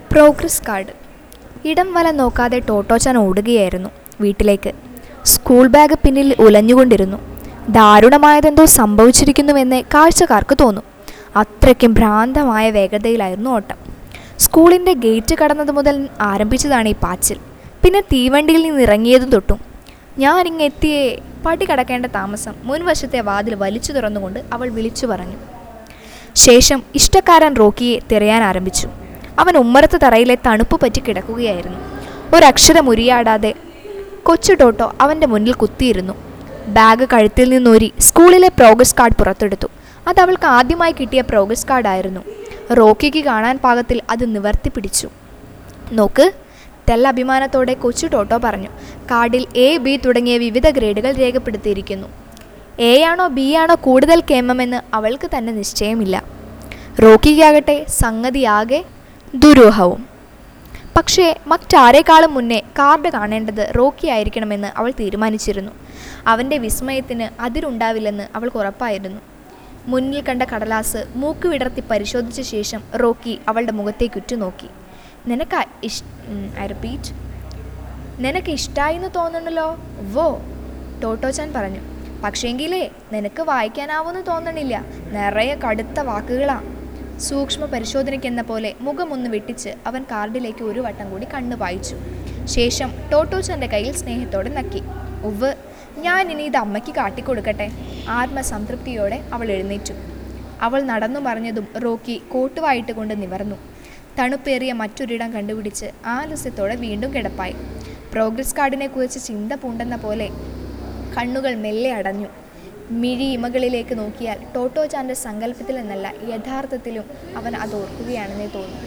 progress card ഇടം വല നോക്കാതെ ടോട്ടോച്ചാൻ ഓടുകയായിരുന്നു വീട്ടിലേക്ക് സ്കൂൾ ബാഗ് പിന്നിൽ ഉലഞ്ഞുകൊണ്ടിരുന്നു ദാരുണമായതെന്തോ സംഭവിച്ചിരിക്കുന്നുവെന്ന് കാഴ്ചക്കാർക്ക് തോന്നും അത്രയ്ക്കും ഭ്രാന്തമായ വേഗതയിലായിരുന്നു ഓട്ടം സ്കൂളിൻ്റെ ഗേറ്റ് കടന്നത് മുതൽ ആരംഭിച്ചതാണ് ഈ പാച്ചിൽ പിന്നെ തീവണ്ടിയിൽ നിന്ന് ഇറങ്ങിയതും തൊട്ടും ഞാനിങ്ങ് എത്തിയേ പടി കടക്കേണ്ട താമസം മുൻവശത്തെ വാതിൽ വലിച്ചു തുറന്നുകൊണ്ട് അവൾ വിളിച്ചു പറഞ്ഞു ശേഷം ഇഷ്ടക്കാരൻ റോക്കിയെ തിരയാൻ ആരംഭിച്ചു അവൻ ഉമ്മറത്ത് തറയിലെ തണുപ്പ് പറ്റി കിടക്കുകയായിരുന്നു ഒരക്ഷരം ഉരിയാടാതെ കൊച്ചു ടോട്ടോ അവൻ്റെ മുന്നിൽ കുത്തിയിരുന്നു ബാഗ് കഴുത്തിൽ നിന്നൂരി സ്കൂളിലെ പ്രോഗ്രസ് കാർഡ് പുറത്തെടുത്തു അത് അവൾക്ക് ആദ്യമായി കിട്ടിയ പ്രോഗ്രസ് കാർഡായിരുന്നു റോക്കിക്ക് കാണാൻ പാകത്തിൽ അത് നിവർത്തി പിടിച്ചു നോക്ക് തെല്ല അഭിമാനത്തോടെ കൊച്ചു ടോട്ടോ പറഞ്ഞു കാർഡിൽ എ ബി തുടങ്ങിയ വിവിധ ഗ്രേഡുകൾ രേഖപ്പെടുത്തിയിരിക്കുന്നു എ ആണോ ബി ആണോ കൂടുതൽ കേമമെന്ന് അവൾക്ക് തന്നെ നിശ്ചയമില്ല റോക്കിക്കാകട്ടെ സംഗതിയാകെ ദുരൂഹവും പക്ഷേ മറ്റാരേക്കാളും മുന്നേ കാർഡ് കാണേണ്ടത് റോക്കി ആയിരിക്കണമെന്ന് അവൾ തീരുമാനിച്ചിരുന്നു അവൻ്റെ വിസ്മയത്തിന് അതിരുണ്ടാവില്ലെന്ന് അവൾക്ക് ഉറപ്പായിരുന്നു മുന്നിൽ കണ്ട കടലാസ് മൂക്ക് വിടർത്തി പരിശോധിച്ച ശേഷം റോക്കി അവളുടെ മുഖത്തേക്ക് ഉറ്റുനോക്കി നിനക്ക് ഇഷ് ഐ റിപ്പീറ്റ് നിനക്ക് ഇഷ്ടായിന്ന് തോന്നണല്ലോ വോ ടോട്ടോച്ചാൻ പറഞ്ഞു പക്ഷേങ്കിലേ നിനക്ക് വായിക്കാനാവുമെന്ന് തോന്നണില്ല നിറയെ കടുത്ത വാക്കുകളാ സൂക്ഷ്മ പരിശോധനയ്ക്കെന്ന പോലെ മുഖമൊന്ന് വെട്ടിച്ച് അവൻ കാർഡിലേക്ക് ഒരു വട്ടം കൂടി കണ്ണു വായിച്ചു ശേഷം ടോട്ടോച്ചൻ്റെ കയ്യിൽ സ്നേഹത്തോടെ നക്കി ഉവ് ഞാൻ ഇനി ഇത് അമ്മയ്ക്ക് കാട്ടിക്കൊടുക്കട്ടെ ആത്മസംതൃപ്തിയോടെ അവൾ എഴുന്നേറ്റു അവൾ നടന്നു പറഞ്ഞതും റോക്കി കോട്ടുവായിട്ട് കൊണ്ട് നിവർന്നു തണുപ്പേറിയ മറ്റൊരിടം കണ്ടുപിടിച്ച് ആലസ്യത്തോടെ വീണ്ടും കിടപ്പായി പ്രോഗ്രസ് കാർഡിനെ കുറിച്ച് ചിന്ത പൂണ്ടെന്ന പോലെ കണ്ണുകൾ മെല്ലെ അടഞ്ഞു മിഴി ഇമകളിലേക്ക് നോക്കിയാൽ ടോട്ടോ ചാൻ്റെ സങ്കല്പത്തിൽ എന്നല്ല യഥാർത്ഥത്തിലും അവൻ അത് ഓർക്കുകയാണെന്നേ തോന്നുന്നു